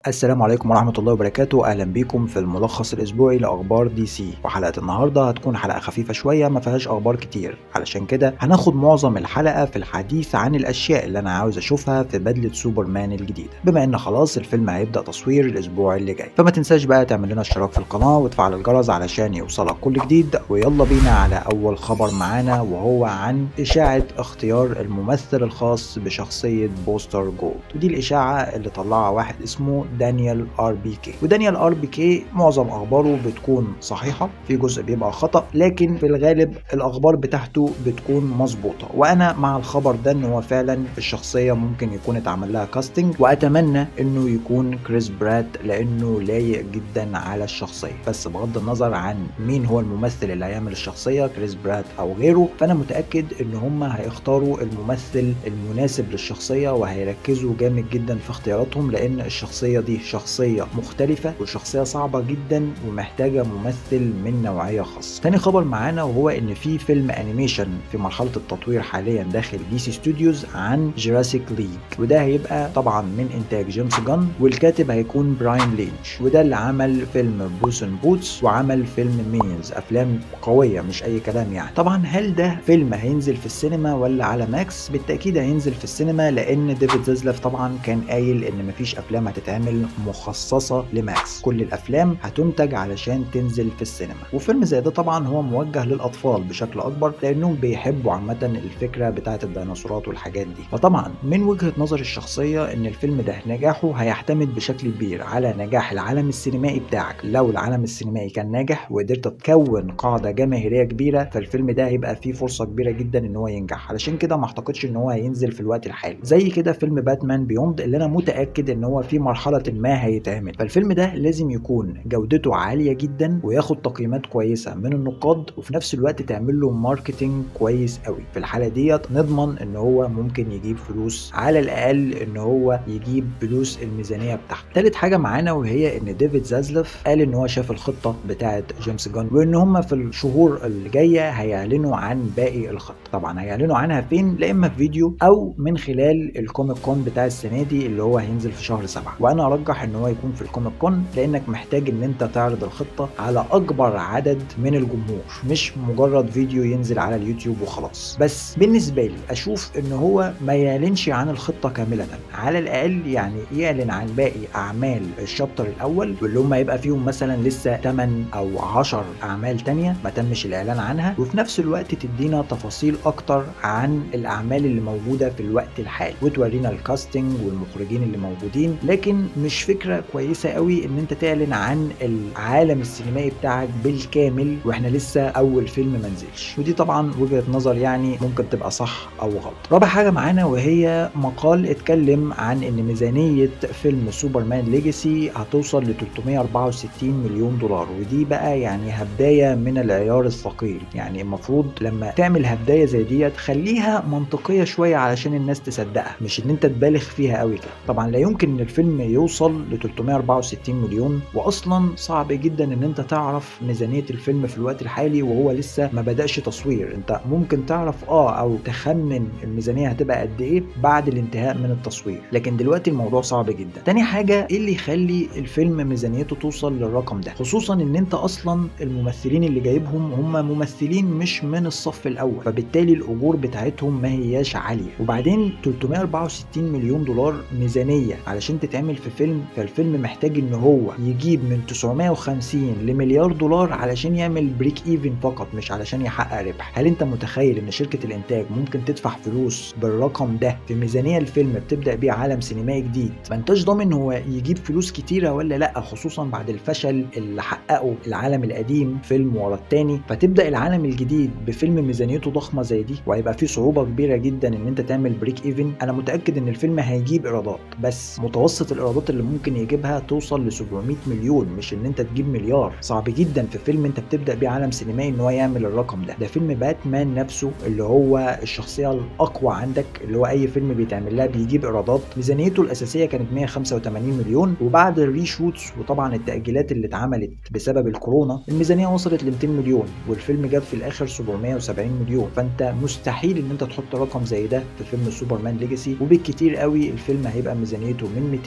السلام عليكم ورحمة الله وبركاته أهلا بيكم في الملخص الأسبوعي لأخبار دي سي وحلقة النهاردة هتكون حلقة خفيفة شوية ما فيهاش أخبار كتير علشان كده هناخد معظم الحلقة في الحديث عن الأشياء اللي أنا عاوز أشوفها في بدلة سوبرمان الجديدة بما إن خلاص الفيلم هيبدأ تصوير الأسبوع اللي جاي فما تنساش بقى تعمل لنا اشتراك في القناة وتفعل الجرس علشان يوصلك كل جديد ويلا بينا على أول خبر معانا وهو عن إشاعة اختيار الممثل الخاص بشخصية بوستر جولد ودي الإشاعة اللي طلعها واحد اسمه دانيال ار بي كي ودانيال ار بي كي معظم اخباره بتكون صحيحه في جزء بيبقى خطا لكن في الغالب الاخبار بتاعته بتكون مظبوطه وانا مع الخبر ده ان هو فعلا الشخصيه ممكن يكون اتعمل لها كاستنج واتمنى انه يكون كريس برات لانه لايق جدا على الشخصيه بس بغض النظر عن مين هو الممثل اللي هيعمل الشخصيه كريس برات او غيره فانا متاكد ان هم هيختاروا الممثل المناسب للشخصيه وهيركزوا جامد جدا في اختياراتهم لان الشخصيه دي شخصية مختلفة وشخصية صعبة جدا ومحتاجة ممثل من نوعية خاصة. تاني خبر معانا وهو ان في فيلم انيميشن في مرحلة التطوير حاليا داخل دي سي ستوديوز عن جراسيك ليج وده هيبقى طبعا من انتاج جيمس جان والكاتب هيكون براين لينش وده اللي عمل فيلم بوس ان بوتس وعمل فيلم مينيونز افلام قوية مش اي كلام يعني. طبعا هل ده فيلم هينزل في السينما ولا على ماكس؟ بالتأكيد هينزل في السينما لان ديفيد زيزلف طبعا كان قايل ان مفيش افلام هتتعمل مخصصة لماكس كل الأفلام هتنتج علشان تنزل في السينما وفيلم زي ده طبعا هو موجه للأطفال بشكل أكبر لأنهم بيحبوا عامة الفكرة بتاعة الديناصورات والحاجات دي فطبعا من وجهة نظري الشخصية إن الفيلم ده نجاحه هيعتمد بشكل كبير على نجاح العالم السينمائي بتاعك لو العالم السينمائي كان ناجح وقدرت تكون قاعدة جماهيرية كبيرة فالفيلم ده هيبقى فيه فرصة كبيرة جدا إن هو ينجح علشان كده ما اعتقدش إن هو هينزل في الوقت الحالي زي كده فيلم باتمان بيوند اللي أنا متأكد إن هو في مرحلة ما هيتعمل فالفيلم ده لازم يكون جودته عاليه جدا وياخد تقييمات كويسه من النقاد وفي نفس الوقت تعمل له ماركتنج كويس قوي في الحاله ديت نضمن ان هو ممكن يجيب فلوس على الاقل ان هو يجيب فلوس الميزانيه بتاعته تالت حاجه معانا وهي ان ديفيد زازلف قال ان هو شاف الخطه بتاعه جيمس جان وان هم في الشهور اللي جايه هيعلنوا عن باقي الخطه طبعا هيعلنوا عنها فين لا اما في فيديو او من خلال الكوميك كون بتاع السنه دي اللي هو هينزل في شهر سبعة وانا ارجح ان هو يكون في الكوميك كون لانك محتاج ان انت تعرض الخطه على اكبر عدد من الجمهور مش مجرد فيديو ينزل على اليوتيوب وخلاص بس بالنسبه لي اشوف ان هو ما يعلنش عن الخطه كامله على الاقل يعني يعلن عن باقي اعمال الشابتر الاول واللي هم يبقى فيهم مثلا لسه 8 او 10 اعمال تانية ما تمش الاعلان عنها وفي نفس الوقت تدينا تفاصيل اكتر عن الاعمال اللي موجوده في الوقت الحالي وتورينا الكاستنج والمخرجين اللي موجودين لكن مش فكره كويسه قوي ان انت تعلن عن العالم السينمائي بتاعك بالكامل واحنا لسه اول فيلم ما نزلش ودي طبعا وجهه نظر يعني ممكن تبقى صح او غلط رابع حاجه معانا وهي مقال اتكلم عن ان ميزانيه فيلم سوبرمان ليجاسي هتوصل ل 364 مليون دولار ودي بقى يعني هبدايه من العيار الثقيل يعني المفروض لما تعمل هبدايه زي دي تخليها منطقيه شويه علشان الناس تصدقها مش ان انت تبالغ فيها قوي كده طبعا لا يمكن ان الفيلم يوصل ل 364 مليون واصلا صعب جدا ان انت تعرف ميزانيه الفيلم في الوقت الحالي وهو لسه ما بداش تصوير انت ممكن تعرف اه او تخمن الميزانيه هتبقى قد ايه بعد الانتهاء من التصوير لكن دلوقتي الموضوع صعب جدا تاني حاجه ايه اللي يخلي الفيلم ميزانيته توصل للرقم ده خصوصا ان انت اصلا الممثلين اللي جايبهم هم ممثلين مش من الصف الاول فبالتالي الاجور بتاعتهم ما هياش عاليه وبعدين 364 مليون دولار ميزانيه علشان تتعمل في فيلم فالفيلم محتاج ان هو يجيب من 950 لمليار دولار علشان يعمل بريك ايفن فقط مش علشان يحقق ربح هل انت متخيل ان شركه الانتاج ممكن تدفع فلوس بالرقم ده في ميزانيه الفيلم بتبدا بيه عالم سينمائي جديد ما انتش ضامن هو يجيب فلوس كتيره ولا لا خصوصا بعد الفشل اللي حققه العالم القديم فيلم ورا التاني فتبدا العالم الجديد بفيلم ميزانيته ضخمه زي دي وهيبقى فيه صعوبه كبيره جدا ان انت تعمل بريك ايفن انا متاكد ان الفيلم هيجيب ايرادات بس متوسط الايرادات اللي ممكن يجيبها توصل ل 700 مليون مش ان انت تجيب مليار صعب جدا في فيلم انت بتبدا بيه عالم سينمائي ان هو يعمل الرقم ده ده فيلم باتمان نفسه اللي هو الشخصيه الاقوى عندك اللي هو اي فيلم بيتعمل لها بيجيب ايرادات ميزانيته الاساسيه كانت 185 مليون وبعد الريشوتس وطبعا التاجيلات اللي اتعملت بسبب الكورونا الميزانيه وصلت ل 200 مليون والفيلم جاب في الاخر 770 مليون فانت مستحيل ان انت تحط رقم زي ده في فيلم سوبرمان ليجاسي وبالكتير قوي الفيلم هيبقى ميزانيته من 200 ل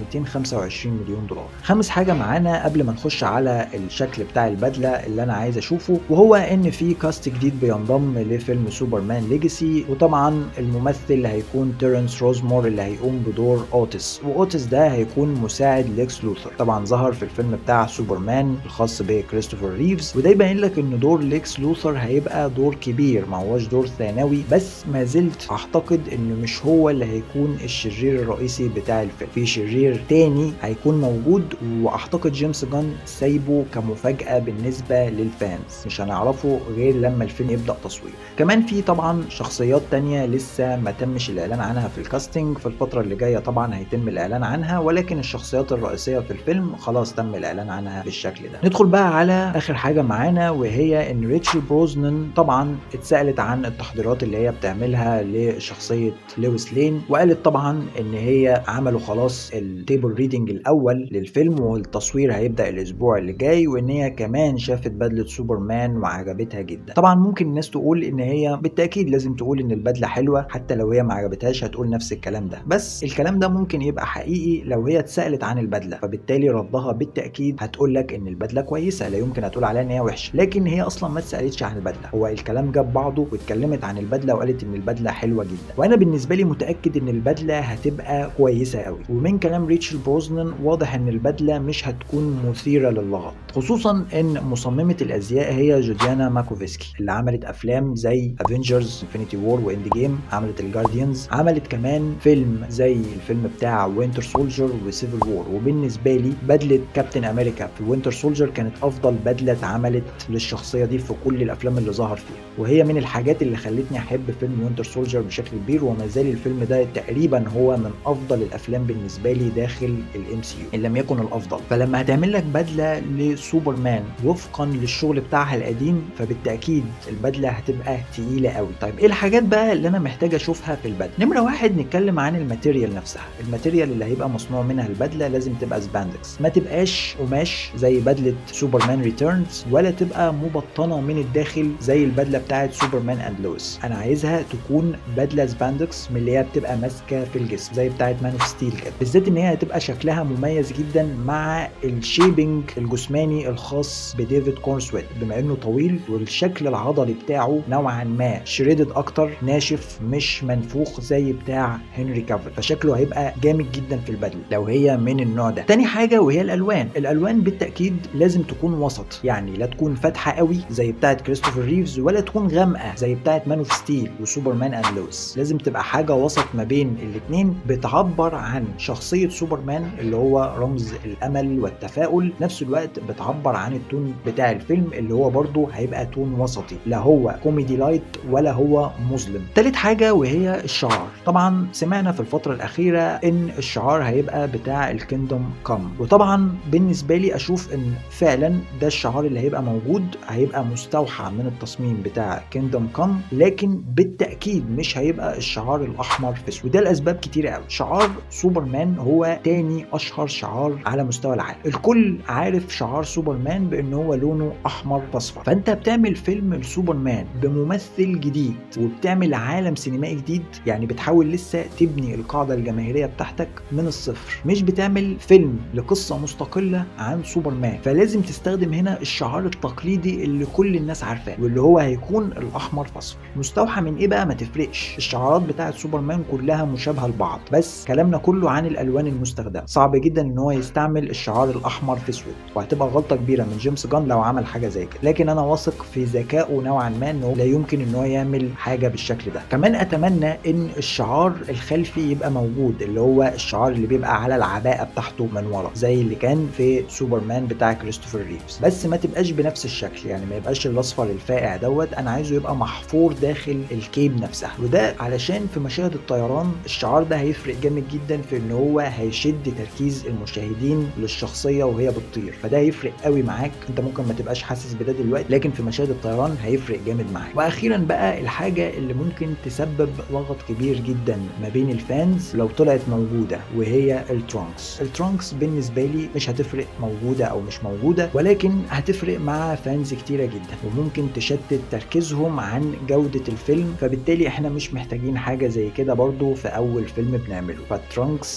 225 مليون دولار خامس حاجه معانا قبل ما نخش على الشكل بتاع البدله اللي انا عايز اشوفه وهو ان في كاست جديد بينضم لفيلم سوبرمان ليجاسي وطبعا الممثل هيكون تيرنس روزمور اللي هيقوم بدور اوتس واوتس ده هيكون مساعد ليكس لوثر طبعا ظهر في الفيلم بتاع سوبرمان الخاص بكريستوفر ريفز وده يبين لك ان دور ليكس لوثر هيبقى دور كبير ما هوش دور ثانوي بس ما زلت اعتقد انه مش هو اللي هيكون الشرير الرئيسي بتاع الفيلم في شرير تاني هيكون موجود واعتقد جيمس جان سايبه كمفاجاه بالنسبه للفانز مش هنعرفه غير لما الفيلم يبدا تصوير كمان في طبعا شخصيات تانية لسه ما تمش الاعلان عنها في الكاستنج في الفتره اللي جايه طبعا هيتم الاعلان عنها ولكن الشخصيات الرئيسيه في الفيلم خلاص تم الاعلان عنها بالشكل ده ندخل بقى على اخر حاجه معانا وهي ان ريتشل بروزنان طبعا اتسالت عن التحضيرات اللي هي بتعملها لشخصيه لويس لين وقالت طبعا ان هي عملوا خلاص التيبل ريدنج الاول للفيلم والتصوير هيبدا الاسبوع اللي جاي وان هي كمان شافت بدله سوبرمان وعجبتها جدا طبعا ممكن الناس تقول ان هي بالتاكيد لازم تقول ان البدله حلوه حتى لو هي ما عجبتهاش هتقول نفس الكلام ده بس الكلام ده ممكن يبقى حقيقي لو هي اتسالت عن البدله فبالتالي ردها بالتاكيد هتقول لك ان البدله كويسه لا يمكن هتقول عليها ان هي وحشه لكن هي اصلا ما اتسالتش عن البدله هو الكلام جاب بعضه واتكلمت عن البدله وقالت ان البدله حلوه جدا وانا بالنسبه لي متاكد ان البدله هتبقى كويسه قوي ومن كلام ريتشل بروزنان واضح ان البدله مش هتكون مثيره للغط خصوصا ان مصممه الازياء هي جوديانا ماكوفسكي اللي عملت افلام زي افنجرز انفينيتي وور واند جيم عملت الجارديانز عملت كمان فيلم زي الفيلم بتاع وينتر سولجر وسيفل وور وبالنسبه لي بدله كابتن امريكا في وينتر سولجر كانت افضل بدله اتعملت للشخصيه دي في كل الافلام اللي ظهر فيها وهي من الحاجات اللي خلتني احب فيلم وينتر سولجر بشكل كبير وما زال الفيلم ده تقريبا هو من افضل الافلام بالنسبه لي داخل الام سي يو ان لم يكن الافضل فلما هتعمل لك بدله لسوبرمان وفقا للشغل بتاعها القديم فبالتاكيد البدله هتبقى تقيله قوي طيب ايه الحاجات بقى اللي انا محتاج اشوفها في البدله نمره واحد نتكلم عن الماتيريال نفسها الماتيريال اللي هيبقى مصنوع منها البدله لازم تبقى سباندكس ما تبقاش قماش زي بدله سوبرمان ريتيرنز ولا تبقى مبطنه من الداخل زي البدله بتاعه سوبرمان اند لويس انا عايزها تكون بدله سباندكس من اللي هي بتبقى ماسكه في الجسم زي بتاعه مان اوف ستيل كده بالذات ان هي هتبقى شكلها مميز جدا مع الشيبنج الجسماني الخاص بديفيد كورنسويت بما انه طويل والشكل العضلي بتاعه نوعا ما شريدد اكتر ناشف مش منفوخ زي بتاع هنري كافل فشكله هيبقى جامد جدا في البدله لو هي من النوع ده تاني حاجه وهي الالوان الالوان بالتاكيد لازم تكون وسط يعني لا تكون فاتحه قوي زي بتاعه كريستوفر ريفز ولا تكون غامقه زي بتاعه مان اوف ستيل وسوبرمان اند لويس لازم تبقى حاجه وسط ما بين الاثنين بتعبر عن شخصيه سوبرمان اللي هو رمز الامل والتفاؤل نفس الوقت بتعبر عن التون بتاع الفيلم اللي هو برضه هيبقى تون وسطي لا هو كوميدي لايت ولا هو مظلم تالت حاجه وهي الشعار طبعا سمعنا في الفتره الاخيره ان الشعار هيبقى بتاع الكيندوم كام وطبعا بالنسبه لي اشوف ان فعلا ده الشعار اللي هيبقى موجود هيبقى مستوحى من التصميم بتاع كيندوم كام لكن بالتاكيد مش هيبقى الشعار الاحمر في اسود وده لاسباب كتيره قوي شعار سوبرمان هو تاني اشهر شعار على مستوى العالم الكل عارف شعار سوبرمان بان هو لونه احمر فاصفر فانت بتعمل فيلم لسوبرمان بممثل جديد وبتعمل عالم سينمائي جديد يعني بتحاول لسه تبني القاعده الجماهيريه بتاعتك من الصفر مش بتعمل فيلم لقصه مستقله عن سوبرمان فلازم تستخدم هنا الشعار التقليدي اللي كل الناس عارفاه واللي هو هيكون الاحمر فاصفر مستوحى من ايه بقى ما تفرقش الشعارات بتاعه سوبرمان كلها مشابهه لبعض بس كلامنا كله عن الالوان المستخدمه صعب جدا ان هو يستعمل الشعار الاحمر في اسود وهتبقى غلطه كبيره من جيمس جان لو عمل حاجه زي كده لكن انا واثق في ذكائه نوعا ما انه لا يمكن ان هو يعمل حاجه بالشكل ده كمان اتمنى ان الشعار الخلفي يبقى موجود اللي هو الشعار اللي بيبقى على العباءه بتاعته من ورا زي اللي كان في سوبرمان بتاع كريستوفر ريفز بس ما تبقاش بنفس الشكل يعني ما يبقاش الاصفر الفاقع دوت انا عايزه يبقى محفور داخل الكيب نفسها وده علشان في مشاهد الطيران الشعار ده هيفرق جامد جدا في ان هو هيشد تركيز المشاهدين للشخصيه وهي بتطير فده هيفرق قوي معاك انت ممكن ما تبقاش حاسس بده دلوقتي لكن في مشاهد الطيران هيفرق جامد معاك واخيرا بقى الحاجه اللي ممكن تسبب لغط كبير جدا ما بين الفانز لو طلعت موجوده وهي الترونكس الترونكس بالنسبه لي مش هتفرق موجوده او مش موجوده ولكن هتفرق مع فانز كتيره جدا وممكن تشتت تركيزهم عن جوده الفيلم فبالتالي احنا مش محتاجين حاجه زي كده برضو في اول فيلم بنعمله فالترونكس لازم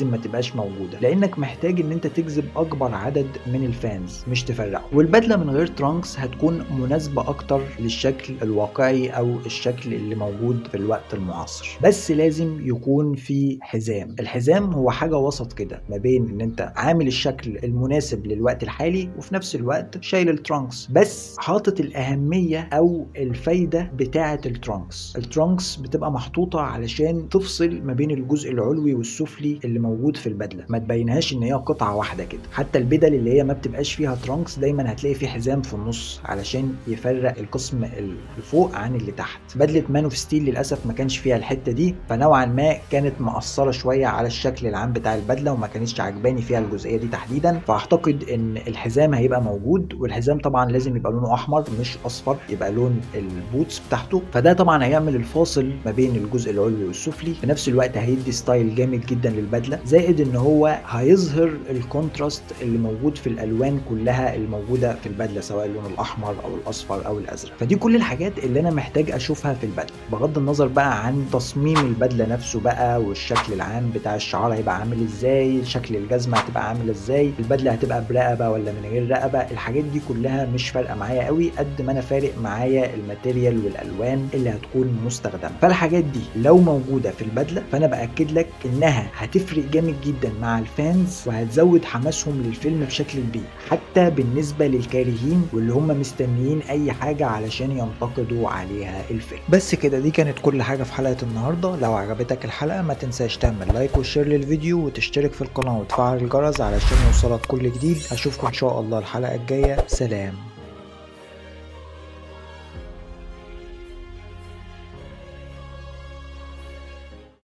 لازم ما تبقاش موجوده لانك محتاج ان انت تجذب اكبر عدد من الفانز مش تفرقه والبدله من غير ترانكس هتكون مناسبه اكتر للشكل الواقعي او الشكل اللي موجود في الوقت المعاصر بس لازم يكون في حزام الحزام هو حاجه وسط كده ما بين ان انت عامل الشكل المناسب للوقت الحالي وفي نفس الوقت شايل الترانكس بس حاطط الاهميه او الفايده بتاعه الترانكس الترانكس بتبقى محطوطه علشان تفصل ما بين الجزء العلوي والسفلي اللي موجود في البدله ما تبينهاش ان هي قطعه واحده كده حتى البدل اللي هي ما بتبقاش فيها ترانكس دايما هتلاقي في حزام في النص علشان يفرق القسم اللي فوق عن اللي تحت بدله مان اوف ستيل للاسف ما كانش فيها الحته دي فنوعا ما كانت مأثره شويه على الشكل العام بتاع البدله وما كانتش عجباني فيها الجزئيه دي تحديدا فاعتقد ان الحزام هيبقى موجود والحزام طبعا لازم يبقى لونه احمر مش اصفر يبقى لون البوتس بتاعته فده طبعا هيعمل الفاصل ما بين الجزء العلوي والسفلي في نفس الوقت هيدي ستايل جامد جدا للبدله زائد ان هو هيظهر الكونتراست اللي موجود في الالوان كلها اللي موجوده في البدله سواء اللون الاحمر او الاصفر او الازرق فدي كل الحاجات اللي انا محتاج اشوفها في البدله بغض النظر بقى عن تصميم البدله نفسه بقى والشكل العام بتاع الشعار هيبقى عامل ازاي شكل الجزمه هتبقى عامله ازاي البدله هتبقى برقبه ولا من غير رقبه الحاجات دي كلها مش فارقه معايا قوي قد ما انا فارق معايا الماتيريال والالوان اللي هتكون مستخدمه فالحاجات دي لو موجوده في البدله فانا باكد لك انها هتفرق جامد جدا مع الفانز وهتزود حماسهم للفيلم بشكل كبير حتى بالنسبه للكارهين واللي هم مستنيين اي حاجه علشان ينتقدوا عليها الفيلم بس كده دي كانت كل حاجه في حلقه النهارده لو عجبتك الحلقه ما تنساش تعمل لايك وشير للفيديو وتشترك في القناه وتفعل الجرس علشان يوصلك كل جديد اشوفكم ان شاء الله الحلقه الجايه سلام